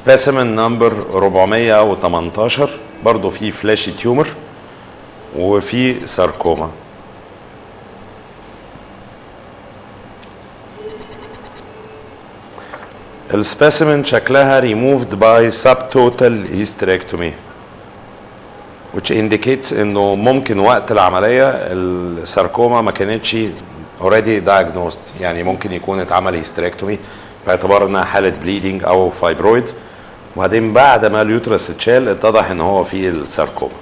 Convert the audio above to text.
سبيسيمن نمبر 418 برضه في فلاشي تيومر وفي ساركوما السبيسيمن شكلها removed by subtotal hysterectomy which indicates انه ممكن وقت العمليه الساركوما ما كانتش already diagnosed يعني ممكن يكون اتعمل هيستريكتومي باعتبار انها حاله بليدنج او فايبرويد وبعدين بعد ما اليوترس اتشال اتضح ان هو فيه الساركوما